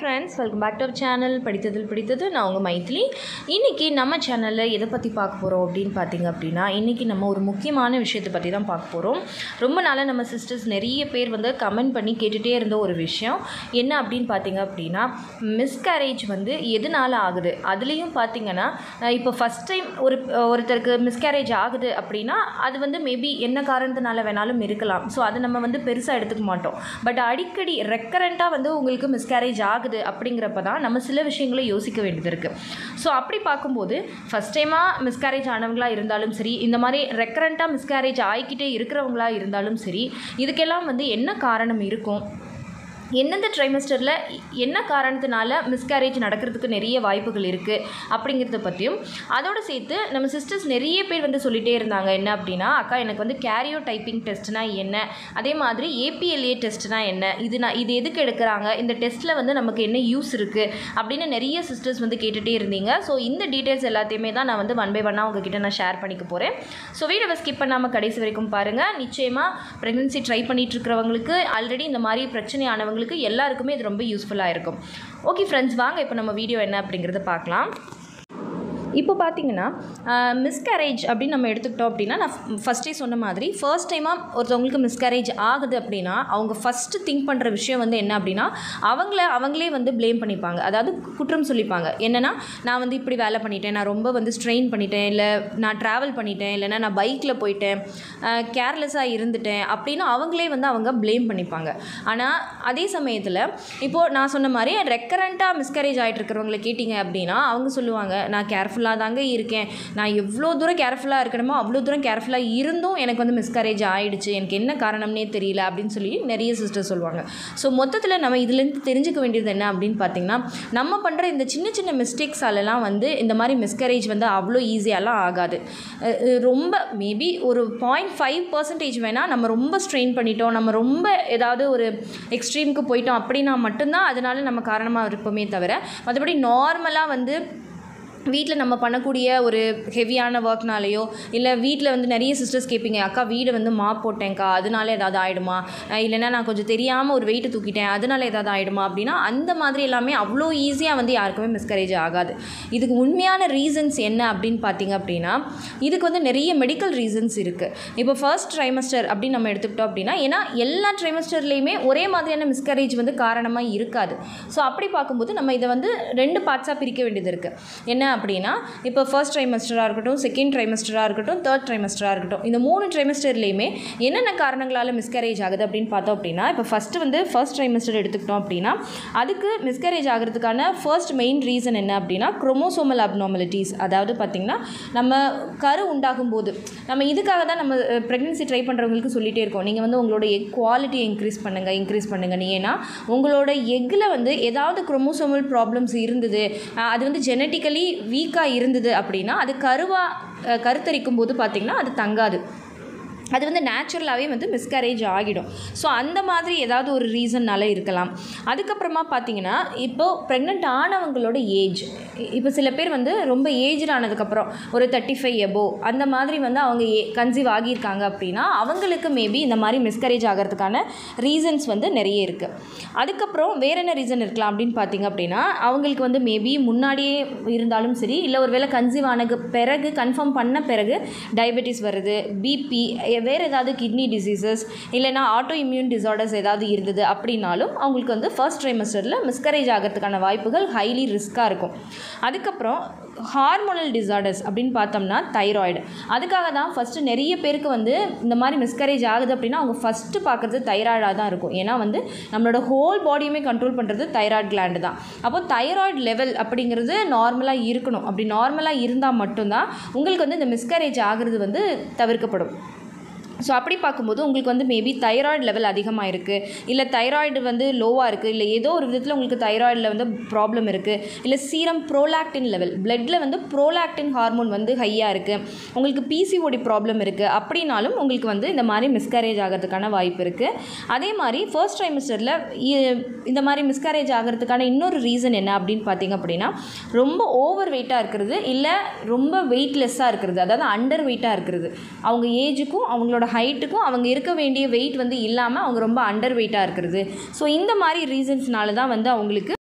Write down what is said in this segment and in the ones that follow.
friends welcome back to our channel படித்ததில் பிடித்தது நான் உங்கள் மைத்திலி இன்றைக்கி நம்ம சேனலில் எதை பற்றி பார்க்க போகிறோம் அப்படின்னு பார்த்தீங்க அப்படின்னா இன்றைக்கி நம்ம ஒரு முக்கியமான விஷயத்தை பற்றி தான் பார்க்க போகிறோம் ரொம்ப நாளாக நம்ம சிஸ்டர்ஸ் நிறைய பேர் வந்து கமெண்ட் பண்ணி கேட்டுகிட்டே இருந்த ஒரு விஷயம் என்ன அப்படின்னு பார்த்தீங்க அப்படின்னா மிஸ்கேரேஜ் வந்து எதனால் ஆகுது அதுலேயும் பார்த்தீங்கன்னா அஹ் இப்போ ஃபஸ்ட் டைம் ஒரு ஒருத்தருக்கு மிஸ்கேரேஜ் ஆகுது அப்படின்னா அது வந்து மேபி என்ன காரணத்தினால வேணாலும் இருக்கலாம் ஸோ அதை நம்ம வந்து பெருசாக எடுத்துக்க மாட்டோம் பட் அடிக்கடி ரெக்கரண்ட்டாக வந்து உங்களுக்கு மிஸ்கேரேஜ் ஆகுது அப்படிங்கிறப்ப தான் நம்ம சில விஷயங்களை யோசிக்க வேண்டியது இருக்குது ஸோ அப்படி பார்க்கும்போது ஃபஸ்ட் டைமாக மிஸ்கேரேஜ் ஆனவங்களா இருந்தாலும் சரி இந்த மாதிரி ரெக்கரண்ட்டாக மிஸ்கேரேஜ் ஆகிக்கிட்டே இருக்கிறவங்களா இருந்தாலும் சரி இதுக்கெல்லாம் வந்து என்ன காரணம் இருக்கும் எந்தெந்த ட்ரைமஸ்டரில் என்ன காரணத்தினால மிஸ்கேரேஜ் நடக்கிறதுக்கு நிறைய வாய்ப்புகள் இருக்குது அப்படிங்கிறத பற்றியும் அதோடு சேர்த்து நம்ம சிஸ்டர்ஸ் நிறைய பேர் வந்து சொல்லிகிட்டே இருந்தாங்க என்ன அப்படின்னா அக்கா எனக்கு வந்து கேரியோ டைப்பிங் டெஸ்ட்னா என்ன அதே மாதிரி ஏபிஎல்ஏ டெஸ்ட்னா என்ன இது நான் இது எதுக்கு எடுக்கிறாங்க இந்த டெஸ்ட்டில் வந்து நமக்கு என்ன யூஸ் இருக்குது அப்படின்னு நிறைய சிஸ்டர்ஸ் வந்து கேட்டுகிட்டே இருந்தீங்க ஸோ இந்த டீட்டெயில்ஸ் எல்லாத்தையுமே தான் நான் வந்து ஒன் பை ஒன்னாக உங்ககிட்ட நான் ஷேர் பண்ணிக்க போகிறேன் ஸோ வீடியோவை ஸ்கிப் பண்ணாமல் கடைசி வரைக்கும் பாருங்கள் நிச்சயமாக ப்ரெக்னன்சி ட்ரை பண்ணிட்டு இருக்கிறவங்களுக்கு ஆல்ரெடி இந்த மாதிரி பிரச்சனையானவங்களுக்கு எல்லாருக்குமே இது ரொம்ப யூஸ்ஃபுல்லாக இருக்கும் ஓகே ஃப்ரெண்ட்ஸ் வாங்க இப்போ நம்ம வீடியோ என்ன அப்படிங்கிறத பார்க்கலாம் இப்போ பார்த்தீங்கன்னா மிஸ்கேரேஜ் அப்படின்னு நம்ம எடுத்துக்கிட்டோம் அப்படின்னா நான் ஃபஸ்ட்டே சொன்ன மாதிரி ஃபர்ஸ்ட் டைமாக ஒருத்தவங்களுக்கு மிஸ்கேரேஜ் ஆகுது அப்படின்னா அவங்க ஃபஸ்ட்டு திங்க் பண்ணுற விஷயம் வந்து என்ன அப்படின்னா அவங்கள அவங்களே வந்து ப்ளேம் பண்ணிப்பாங்க அதாவது குற்றம் சொல்லிப்பாங்க என்னென்னா நான் வந்து இப்படி வேலை பண்ணிட்டேன் நான் ரொம்ப வந்து ஸ்ட்ரெயின் பண்ணிட்டேன் இல்லை நான் ட்ராவல் பண்ணிட்டேன் இல்லைனா நான் பைக்கில் போயிட்டேன் கேர்லெஸ்ஸாக இருந்துட்டேன் அப்படின்னு அவங்களே வந்து அவங்க ப்ளேம் பண்ணிப்பாங்க ஆனால் அதே சமயத்தில் இப்போது நான் சொன்ன மாதிரி ரெக்கரண்ட்டாக மிஸ்கரேஜ் ஆகிட்டு இருக்கிறவங்களை கேட்டிங்க அப்படின்னா அவங்க சொல்லுவாங்க நான் கேர்ஃபுல்லாக தாங்க இருக்கேன் நான் எவ்வளோ தூரம் கேர்ஃபுல்லாக இருக்கணுமோ அவ்வளோ தூரம் கேர்ஃபுல்லாக இருந்தும் எனக்கு வந்து மிஸ்கரேஜ் ஆகிடுச்சு எனக்கு என்ன காரணம்னே தெரியல அப்படின்னு சொல்லி நிறைய சிஸ்டர் சொல்லுவாங்க ஸோ மொத்தத்தில் நம்ம இதுலேருந்து தெரிஞ்சுக்க வேண்டியது என்ன அப்படின்னு பார்த்தீங்கன்னா நம்ம பண்ணுற இந்த சின்ன சின்ன மிஸ்டேக்ஸாலலாம் வந்து இந்த மாதிரி மிஸ்கரேஜ் வந்து அவ்வளோ ஈஸியாலாம் ஆகாது அஹ் அஹ் ரொம்ப மேபி ஒரு பாயிண்ட் ஃபைவ் பர்சன்டேஜ் வேணால் நம்ம ரொம்ப ஸ்ட்ரெயின் பண்ணிட்டோம் நம்ம ரொம்ப ஏதாவது ஒரு எக்ஸ்ட்ரீமுக்கு போயிட்டோம் அப்படின்னா மட்டும்தான் அதனால நம்ம காரணமாக இருப்போமே தவிர மற்றபடி நார்மலாக வந்து வீட்டில் நம்ம பண்ணக்கூடிய ஒரு ஹெவியான ஒர்க்னாலேயோ இல்லை வீட்டில் வந்து நிறைய சிஸ்டர்ஸ் கேட்பீங்க அக்கா வீடு வந்து மாப் போட்டேன்க்கா அதனால ஏதாவது ஆகிடுமா இல்லைன்னா நான் கொஞ்சம் தெரியாமல் ஒரு வெயிட்டு தூக்கிட்டேன் அதனால ஏதாவது ஆகிடுமா அப்படின்னா அந்த மாதிரி எல்லாமே அவ்வளோ ஈஸியாக வந்து யாருக்குமே மிஸ்கரேஜ் ஆகாது இதுக்கு உண்மையான ரீசன்ஸ் என்ன அப்படின்னு பார்த்தீங்க அப்படின்னா இதுக்கு வந்து நிறைய மெடிக்கல் ரீசன்ஸ் இருக்குது இப்போ ஃபர்ஸ்ட் ட்ரைமஸ்டர் அப்படின்னு நம்ம எடுத்துக்கிட்டோம் அப்படின்னா ஏன்னா எல்லா ட்ரைமஸ்டர்லேயுமே ஒரே மாதிரியான மிஸ்கரேஜ் வந்து காரணமாக இருக்காது ஸோ அப்படி பார்க்கும்போது நம்ம இதை வந்து ரெண்டு பார்ட்ஸாக பிரிக்க வேண்டியது இருக்குது என்ன அப்படின்னா இப்போ ஃபர்ஸ்ட் ட்ரைமஸ்டராக இருக்கட்டும் செகண்ட் ட்ரைமஸ்டராக இருக்கட்டும் தேர்ட் ட்ரைமஸ்டராக இருக்கட்டும் இந்த மூணு ட்ரைமஸ்டர்லேயுமே என்னென்ன காரணங்களால் மிஸ்கரேஜ் ஆகுது அப்படின்னு பார்த்தோம் அப்படின்னா இப்போ ஃபஸ்ட்டு வந்து ஃபர்ஸ்ட் ட்ரைமஸ்டர் எடுத்துக்கிட்டோம் அப்படின்னா அதுக்கு மிஸ்கரேஜ் ஆகிறதுக்கான ஃபர்ஸ்ட் மெயின் ரீசன் என்ன அப்படின்னா குரோமோசோமல் அப்நார்மலிட்டிஸ் அதாவது பார்த்திங்கன்னா நம்ம கரு உண்டாகும் போது நம்ம இதுக்காக தான் நம்ம ப்ரெக்னென்சி ட்ரை பண்ணுறவங்களுக்கு சொல்லிகிட்டே இருக்கோம் நீங்கள் வந்து உங்களோட எக் குவாலிட்டியை இன்க்ரீஸ் பண்ணுங்கள் இன்க்ரீஸ் பண்ணுங்கள் நீ ஏன்னா உங்களோட எக்கில் வந்து ஏதாவது குரோமோசோமல் ப்ராப்ளம்ஸ் இருந்தது அஹ் அது வந்து ஜெனட்டிக்கலி வீக்காக இருந்தது அப்படின்னா அது கருவாக கருத்தரிக்கும் போது பார்த்திங்கன்னா அது தங்காது அது வந்து நேச்சுரலாகவே வந்து மிஸ்கரேஜ் ஆகிடும் ஸோ அந்த மாதிரி ஏதாவது ஒரு ரீசன்னால இருக்கலாம் அதுக்கப்புறமா பார்த்தீங்கன்னா இப்போது ப்ரெக்னென்ட் ஆனவங்களோட ஏஜ் இப்போ சில பேர் வந்து ரொம்ப ஏஜ்டு ஆனதுக்கப்புறம் ஒரு தேர்ட்டி ஃபைவ் எபோ அந்த மாதிரி வந்து அவங்க ஏ கன்சீவ் ஆகியிருக்காங்க அப்படின்னா அவங்களுக்கு மேபி இந்த மாதிரி மிஸ்கரேஜ் ஆகிறதுக்கான ரீசன்ஸ் வந்து நிறைய இருக்குது அதுக்கப்புறம் வேறு என்ன ரீசன் இருக்கலாம் அப்படின்னு பார்த்தீங்க அப்படின்னா அவங்களுக்கு வந்து மேபி முன்னாடியே இருந்தாலும் சரி இல்லை ஒரு வேளை கன்சீவ் ஆன பிறகு கன்ஃபார்ம் பண்ண பிறகு டயபெட்டிஸ் வருது பிபி வேறு ஏதாவது கிட்னி டிசீசஸ் இல்லைனா ஆட்டோ இம்யூன் டிசார்டர்ஸ் ஏதாவது இருந்தது அப்படின்னாலும் அவங்களுக்கு வந்து ஃபர்ஸ்ட் ட்ரைமஸ்டரில் மிஸ்கரேஜ் ஆகிறதுக்கான வாய்ப்புகள் ஹைலி ரிஸ்க்காக இருக்கும் அதுக்கப்புறம் ஹார்மோனல் டிசார்டர்ஸ் அப்படின்னு பார்த்தோம்னா தைராய்டு அதுக்காக தான் ஃபஸ்ட்டு நிறைய பேருக்கு வந்து இந்த மாதிரி மிஸ்கரேஜ் ஆகுது அப்படின்னா அவங்க ஃபஸ்ட்டு பார்க்குறது தைராய்டாக தான் இருக்கும் ஏன்னா வந்து நம்மளோட ஹோல் பாடியுமே கண்ட்ரோல் பண்ணுறது தைராய்டு கிளாண்டு தான் அப்போ தைராய்டு லெவல் அப்படிங்கிறது நார்மலாக இருக்கணும் அப்படி நார்மலாக இருந்தால் மட்டும்தான் உங்களுக்கு வந்து இந்த மிஸ்கரேஜ் ஆகிறது வந்து தவிர்க்கப்படும் ஸோ அப்படி பார்க்கும்போது உங்களுக்கு வந்து மேபி தைராய்டு லெவல் அதிகமாக இருக்குது இல்லை தைராய்டு வந்து லோவாக இருக்குது இல்லை ஏதோ ஒரு விதத்தில் உங்களுக்கு தைராய்டில் வந்து ப்ராப்ளம் இருக்குது இல்லை சீரம் ப்ரோலாக்டின் லெவல் பிளட்டில் வந்து ப்ரோலாக்டின் ஹார்மோன் வந்து ஹையாக இருக்குது உங்களுக்கு பிசிஓடி ப்ராப்ளம் இருக்குது அப்படின்னாலும் உங்களுக்கு வந்து இந்த மாதிரி மிஸ்கரேஜ் ஆகிறதுக்கான வாய்ப்பு இருக்குது அதே மாதிரி ஃபர்ஸ்ட் ட்ரைமிஸ்டரில் இந்த மாதிரி மிஸ்கரேஜ் ஆகிறதுக்கான இன்னொரு ரீசன் என்ன அப்படின்னு பார்த்தீங்க அப்படின்னா ரொம்ப ஓவர் வெயிட்டாக இருக்கிறது இல்லை ரொம்ப வெயிட்லெஸ்ஸாக இருக்கிறது அதாவது அண்டர் வெயிட்டாக இருக்கிறது அவங்க ஏஜுக்கும் அவங்களோட ஹைட்டுக்கும் அவங்க இருக்க வேண்டிய வெயிட் வந்து இல்லாமல் அவங்க ரொம்ப அண்டர் வெயிட்டாக இருக்கிறது ஸோ இந்த மாதிரி ரீசன்ஸ்னால தான் வந்து அவங்களுக்கு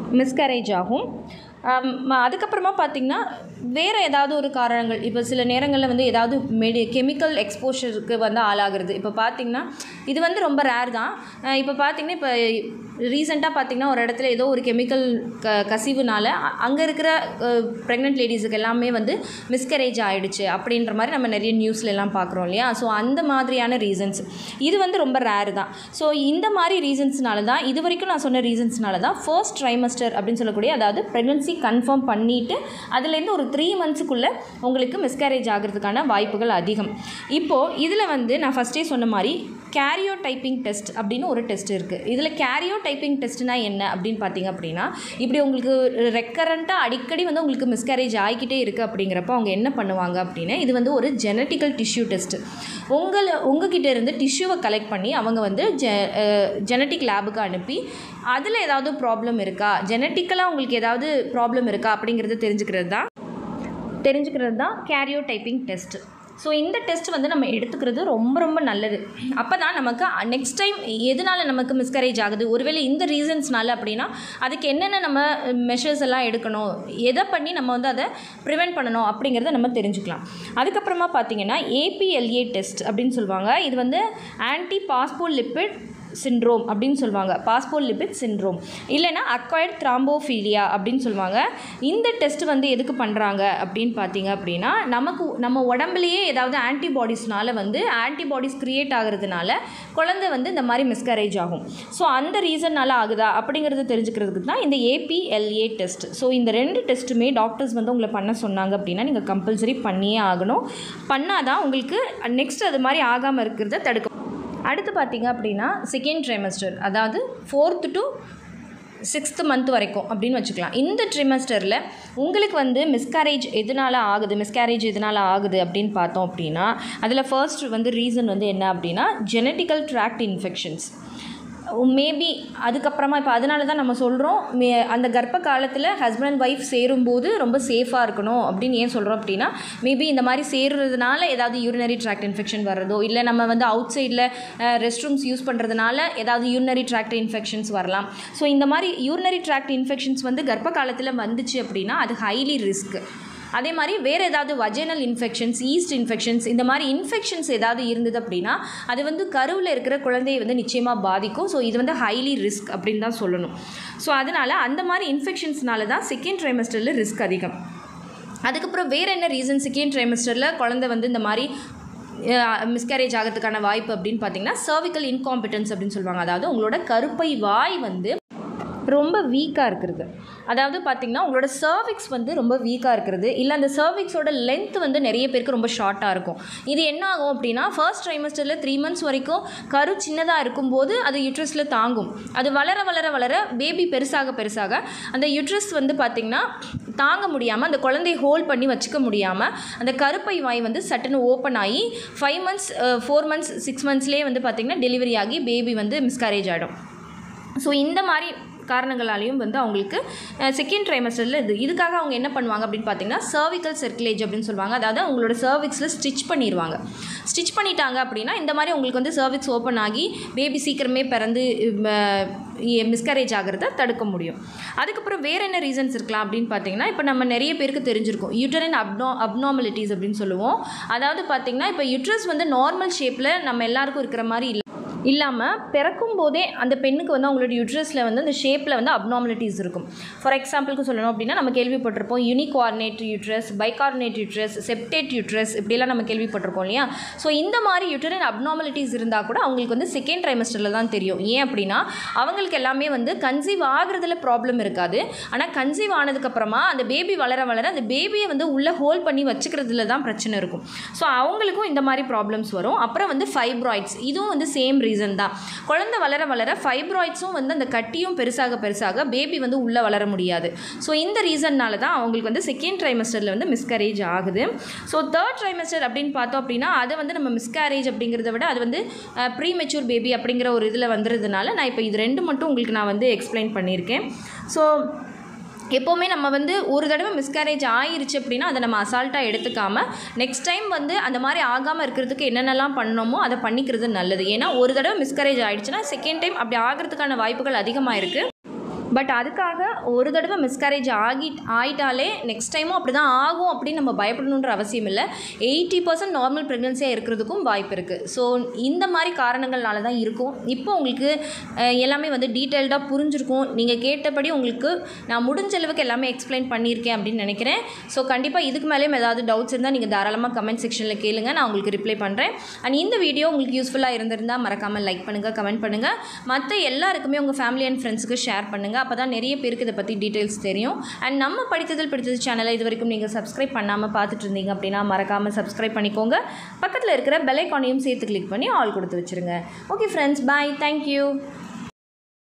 மிஸ்கரேஜ் ஆகும் ஆம், ம- அதுக்கப்புறமா பார்த்திங்கன்னா வேறு ஏதாவது ஒரு காரணங்கள் இப்போ சில நேரங்களில் வந்து ஏதாவது மெடி கெமிக்கல் எக்ஸ்போஷருக்கு வந்து ஆளாகிறது இப்போ பார்த்திங்கன்னா இது வந்து ரொம்ப ரேர் தான் அஹ் இப்போ பார்த்திங்கன்னா இப்போ ரீசெண்டாக பார்த்திங்கன்னா ஒரு இடத்துல ஏதோ ஒரு கெமிக்கல் க கசிவுனால அங்கே இருக்கிற ப்ரெக்னென்ட் லேடிஸுக்கு எல்லாமே வந்து மிஸ்கரேஜ் ஆயிடுச்சு அப்படின்ற மாதிரி நம்ம நிறைய நியூஸ்ல எல்லாம் பார்க்குறோம் இல்லையா ஸோ அந்த மாதிரியான ரீசன்ஸ் இது வந்து ரொம்ப ரேர் தான் ஸோ இந்த மாதிரி ரீசன்ஸ்னால தான் இது வரைக்கும் நான் சொன்ன ரீசன்ஸ்னால தான் ஃபர்ஸ்ட் ட்ரைமஸ்டர் அப்படின்னு சொல்லக்கூடிய அதாவது ப்ரெக்னன்சி கன்ஃபார்ம் பண்ணிவிட்டு அதுலேருந்து ஒரு த்ரீ மந்த்ஸுக்குள்ளே உங்களுக்கு மிஸ்கேரேஜ் ஆகிறதுக்கான வாய்ப்புகள் அதிகம் இப்போது இதில் வந்து நான் ஃபஸ்ட்டே சொன்ன மாதிரி கேரியோ டைப்பிங் டெஸ்ட் அப்படின்னு ஒரு டெஸ்ட் இருக்குது இதில் கேரியோ டைப்பிங் டெஸ்ட்னா என்ன அப்படின்னு பார்த்தீங்க அப்படின்னா இப்படி உங்களுக்கு ரெக்கரண்ட்டாக அடிக்கடி வந்து உங்களுக்கு மிஸ்கேரேஜ் ஆகிக்கிட்டே இருக்குது அப்படிங்கிறப்ப அவங்க என்ன பண்ணுவாங்க அப்படின்னா இது வந்து ஒரு ஜெனட்டிக்கல் டிஷ்யூ டெஸ்ட் உங்களை உங்ககிட்ட இருந்து டிஷ்யூவை கலெக்ட் பண்ணி அவங்க வந்து ஜெ ஜெனட்டிக் லேபுக்கு அனுப்பி அதில் ஏதாவது ப்ராப்ளம் இருக்கா ஜெனட்டிக்கலாக உங்களுக்கு ஏதாவது ப்ராப்ளம் இருக்கா அப்படிங்கிறத தெரிஞ்சுக்கிறது தான் தெரிஞ்சுக்கிறது தான் கேரியோ டைப்பிங் டெஸ்ட் ஸோ இந்த டெஸ்ட் வந்து நம்ம எடுத்துக்கிறது ரொம்ப ரொம்ப நல்லது அப்போ தான் நமக்கு நெக்ஸ்ட் டைம் எதனால நமக்கு மிஸ்கரேஜ் ஆகுது ஒருவேளை இந்த ரீசன்ஸ்னால அப்படின்னா அதுக்கு என்னென்ன நம்ம மெஷர்ஸ் எல்லாம் எடுக்கணும் எதை பண்ணி நம்ம வந்து அதை ப்ரிவெண்ட் பண்ணணும் அப்படிங்கிறத நம்ம தெரிஞ்சுக்கலாம் அதுக்கப்புறமா பார்த்தீங்கன்னா ஏபிஎல்ஏ டெஸ்ட் அப்படின்னு சொல்லுவாங்க இது வந்து ஆன்டி பாஸ்போ லிப்பிட் சிண்ட்ரோம் அப்படின்னு சொல்லுவாங்க பாஸ்போ லிபிட் சிண்ட்ரோம் இல்லைன்னா அக்வயர்ட் த்ராம்போஃபீலியா அப்படின்னு சொல்லுவாங்க இந்த டெஸ்ட் வந்து எதுக்கு பண்ணுறாங்க அப்படின்னு பார்த்தீங்க அப்படின்னா நமக்கு நம்ம உடம்புலையே ஏதாவது ஆன்டிபாடிஸ்னால வந்து ஆன்டிபாடிஸ் க்ரியேட் ஆகிறதுனால குழந்தை வந்து இந்த மாதிரி மிஸ்கரேஜ் ஆகும் ஸோ அந்த ரீசன்னால ஆகுதா அப்படிங்கிறத தெரிஞ்சுக்கிறதுக்கு தான் இந்த ஏபிஎல்ஏ டெஸ்ட் ஸோ இந்த ரெண்டு டெஸ்ட்டுமே டாக்டர்ஸ் வந்து உங்களை பண்ண சொன்னாங்க அப்படின்னா நீங்கள் கம்பல்சரி பண்ணியே ஆகணும் பண்ணாதான் உங்களுக்கு நெக்ஸ்ட் அது மாதிரி ஆகாமல் இருக்கிறத தடுக்கும் அடுத்து பார்த்தீங்க அப்படின்னா செகண்ட் ட்ரைமஸ்டர் அதாவது ஃபோர்த்து டு சிக்ஸ்த்து மந்த் வரைக்கும் அப்படின்னு வச்சுக்கலாம் இந்த ட்ரிமஸ்டரில் உங்களுக்கு வந்து மிஸ்கேரேஜ் எதனால் ஆகுது மிஸ்கேரேஜ் எதனால் ஆகுது அப்படின்னு பார்த்தோம் அப்படின்னா அதில் ஃபர்ஸ்ட் வந்து ரீசன் வந்து என்ன அப்படின்னா ஜெனட்டிக்கல் ட்ராக்ட் இன்ஃபெக்ஷன்ஸ் மேபி அதுக்கப்புறமா இப்போ அதனால தான் நம்ம சொல்கிறோம் மே அந்த கர்ப்ப காலத்தில் ஹஸ்பண்ட் அண்ட் ஒய்ஃப் சேரும்போது ரொம்ப சேஃபாக இருக்கணும் அப்படின்னு ஏன் சொல்கிறோம் அப்படின்னா மேபி இந்த மாதிரி சேர்றதுனால ஏதாவது யூரினரி ட்ராக்ட் இன்ஃபெக்ஷன் வர்றதோ இல்லை நம்ம வந்து அவுட் சைடில் ரெஸ்ட் ரூம்ஸ் யூஸ் பண்ணுறதுனால ஏதாவது யூரினரி ட்ராக்ட் இன்ஃபெக்ஷன்ஸ் வரலாம் ஸோ இந்த மாதிரி யூரினரி ட்ராக்ட் இன்ஃபெக்ஷன்ஸ் வந்து கர்ப்ப காலத்தில் வந்துச்சு அப்படின்னா அது ஹைலி ரிஸ்க் அதே மாதிரி வேறு ஏதாவது வஜைனல் இன்ஃபெக்ஷன்ஸ் ஈஸ்ட் இன்ஃபெக்ஷன்ஸ் இந்த மாதிரி இன்ஃபெக்ஷன்ஸ் ஏதாவது இருந்தது அப்படின்னா அது வந்து கருவில் இருக்கிற குழந்தையை வந்து நிச்சயமாக பாதிக்கும் ஸோ இது வந்து ஹைலி ரிஸ்க் அப்படின்னு தான் சொல்லணும் ஸோ அதனால் அந்த மாதிரி இன்ஃபெக்ஷன்ஸ்னால தான் செகண்ட் ட்ரைமஸ்டரில் ரிஸ்க் அதிகம் அதுக்கப்புறம் வேறு என்ன ரீசன் செகண்ட் ட்ரைமஸ்டரில் குழந்தை வந்து இந்த மாதிரி மிஸ்கேரேஜ் ஆகிறதுக்கான வாய்ப்பு அப்படின்னு பார்த்தீங்கன்னா சர்விக்கல் இன்காம்பிட்டன்ஸ் அப்படின்னு சொல்லுவாங்க அதாவது உங்களோட கருப்பை வாய் வந்து ரொம்ப வீக்காக இருக்கிறது அதாவது பார்த்திங்கன்னா உங்களோட சர்விக்ஸ் வந்து ரொம்ப வீக்காக இருக்கிறது இல்லை அந்த சர்விக்ஸோட லென்த் வந்து நிறைய பேருக்கு ரொம்ப ஷார்ட்டாக இருக்கும் இது என்ன ஆகும் அப்படின்னா ஃபர்ஸ்ட் ட்ரைமஸ்டரில் த்ரீ மந்த்ஸ் வரைக்கும் கரு சின்னதாக இருக்கும்போது அது யுட்ரஸில் தாங்கும் அது வளர வளர வளர பேபி பெருசாக பெருசாக அந்த யுட்ரஸ் வந்து பார்த்திங்கன்னா தாங்க முடியாமல் அந்த குழந்தையை ஹோல்ட் பண்ணி வச்சுக்க முடியாமல் அந்த கருப்பை வாய் வந்து சட்டுன்னு ஓப்பன் ஆகி five months four months six மந்த்ஸ்லேயே வந்து பார்த்திங்கன்னா டெலிவரி ஆகி பேபி வந்து மிஸ்கரேஜ் ஆகிடும் ஸோ இந்த மாதிரி காரணங்களாலையும் வந்து அவங்களுக்கு செகண்ட் ட்ரைமஸ்டரில் இது இதுக்காக அவங்க என்ன பண்ணுவாங்க அப்படின்னு பார்த்தீங்கன்னா சர்விக்கல் சர்க்குலேஜ் அப்படின்னு சொல்லுவாங்க அதாவது அவங்களோட சர்விக்ஸில் ஸ்டிச் பண்ணிடுவாங்க ஸ்டிச் பண்ணிட்டாங்க அப்படின்னா இந்த மாதிரி உங்களுக்கு வந்து சர்விக்ஸ் ஓப்பன் ஆகி பேபி சீக்கிரமே பிறந்து மிஸ்கரேஜ் ஆகிறத தடுக்க முடியும் அதுக்கப்புறம் வேறு என்ன ரீசன்ஸ் இருக்கலாம் அப்படின்னு பார்த்தீங்கன்னா இப்போ நம்ம நிறைய பேருக்கு தெரிஞ்சிருக்கும் யூட்டரின் அப்னோ அப்னாமலிட்டிஸ் அப்படின்னு சொல்லுவோம் அதாவது பார்த்தீங்கன்னா இப்போ யுட்ரஸ் வந்து நார்மல் ஷேப்பில் நம்ம எல்லாருக்கும் இருக்கிற மாதிரி இல்லை இல்லாமல் பிறக்கும் போதே அந்த பெண்ணுக்கு வந்து அவங்களோட யூட்ரஸில் வந்து அந்த ஷேப்பில் வந்து அப்னாமலிட்டிஸ் இருக்கும் ஃபார் எக்ஸாம்பிளுக்கு சொல்லணும் அப்படின்னா நம்ம கேள்விப்பட்டிருப்போம் unicornuate uterus bicornuate uterus septate uterus இப்படிலாம் நம்ம கேள்விப்பட்டிருக்கோம் இல்லையா ஸோ இந்த மாதிரி யூட்டரின் அப்னாமலிட்டிஸ் இருந்தால் கூட அவங்களுக்கு வந்து செகண்ட் ட்ரைமஸ்டரில் தான் தெரியும் ஏன் அப்படின்னா அவங்களுக்கு எல்லாமே வந்து கன்சீவ் ஆகுறதுல ப்ராப்ளம் இருக்காது ஆனால் கன்சீவ் ஆனதுக்கப்புறமா அந்த பேபி வளர வளர அந்த பேபியை வந்து உள்ளே ஹோல்ட் பண்ணி வச்சுக்கிறதுல தான் பிரச்சனை இருக்கும் ஸோ அவங்களுக்கும் இந்த மாதிரி ப்ராப்ளம்ஸ் வரும் அப்புறம் வந்து ஃபைப்ராய்ட்ஸ் இதுவும் வந்து சேம் ரீசன் தான் குழந்தை வளர வளர ஃபைப்ராய்ட்ஸும் வந்து அந்த கட்டியும் பெருசாக பெருசாக பேபி வந்து உள்ளே வளர முடியாது ஸோ இந்த ரீசன்னால தான் அவங்களுக்கு வந்து செகண்ட் ட்ரைமஸ்டரில் வந்து மிஸ்கரேஜ் ஆகுது ஸோ தேர்ட் ட்ரைமஸ்டர் அப்படின்னு பார்த்தோம் அப்படின்னா அதை வந்து நம்ம மிஸ்கரேஜ் அப்படிங்கிறத விட அது வந்து ப்ரீ மெச்சூர் பேபி அப்படிங்கிற ஒரு இதில் வந்துறதுனால நான் இப்போ இது ரெண்டு மட்டும் உங்களுக்கு நான் வந்து எக்ஸ்பிளைன் பண்ணியிருக்கேன் ஸோ எப்போவுமே நம்ம வந்து ஒரு தடவை மிஸ்கேரேஜ் ஆயிருச்சு அப்படின்னா அதை நம்ம அசால்ட்டாக எடுத்துக்காமல் நெக்ஸ்ட் டைம் வந்து அந்த மாதிரி ஆகாமல் இருக்கிறதுக்கு என்னென்னலாம் பண்ணணுமோ அதை பண்ணிக்கிறது நல்லது ஏன்னா ஒரு தடவை மிஸ்கரேஜ் ஆயிடுச்சுன்னா செகண்ட் டைம் அப்படி ஆகிறதுக்கான வாய்ப்புகள் அதிகமாக இருக்குது பட் அதுக்காக ஒரு தடவை மிஸ்கரேஜ் ஆகி ஆயிட்டாலே நெக்ஸ்ட் டைமும் அப்படி தான் ஆகும் அப்படின்னு நம்ம பயப்படணுன்ற அவசியம் இல்லை எயிட்டி பர்சன்ட் நார்மல் ப்ரெக்னென்சியாக இருக்கிறதுக்கும் வாய்ப்பு இருக்குது ஸோ இந்த மாதிரி காரணங்கள்னால தான் இருக்கும் இப்போ உங்களுக்கு அஹ், எல்லாமே வந்து டீட்டெயில்டாக புரிஞ்சிருக்கும் நீங்கள் கேட்டபடி உங்களுக்கு நான் முடிஞ்ச அளவுக்கு எல்லாமே எக்ஸ்பிளைன் பண்ணியிருக்கேன் அப்படின்னு நினைக்கிறேன் ஸோ கண்டிப்பாக இதுக்கு மேலேயும் ஏதாவது டவுட்ஸ் இருந்தால் நீங்கள் தாராளமாக கமெண்ட் செக்ஷனில் கேளுங்க நான் உங்களுக்கு ரிப்ளை பண்ணுறேன் அண்ட் இந்த வீடியோ உங்களுக்கு யூஸ்ஃபுல்லாக இருந்திருந்தால் மறக்காமல் லைக் பண்ணுங்கள் கமெண்ட் பண்ணுங்கள் மற்ற எல்லாருக்குமே உங்கள் ஃபேமிலி அண்ட் ஃப்ரெண்ட்ஸுக்கு ஷேர் பண்ணுங்கள் அப்போ தான் நிறைய பேருக்கு இதை பற்றி டீட்டெயில்ஸ் தெரியும் அண்ட் நம்ம படித்ததில் பிடித்தது சேனலை இது வரைக்கும் நீங்கள் சப்ஸ்கிரைப் பண்ணாமல் பார்த்துட்டு இருந்தீங்க அப்படின்னா மறக்காமல் சப்ஸ்கிரைப் பண்ணிக்கோங்க பக்கத்தில் இருக்கிற பெல் ஐக்கானையும் சேர்த்து கிளிக் பண்ணி ஆல் கொடுத்து வச்சுருங்க ஓகே ஃப்ரெண்ட்ஸ் பாய் தேங்க்யூ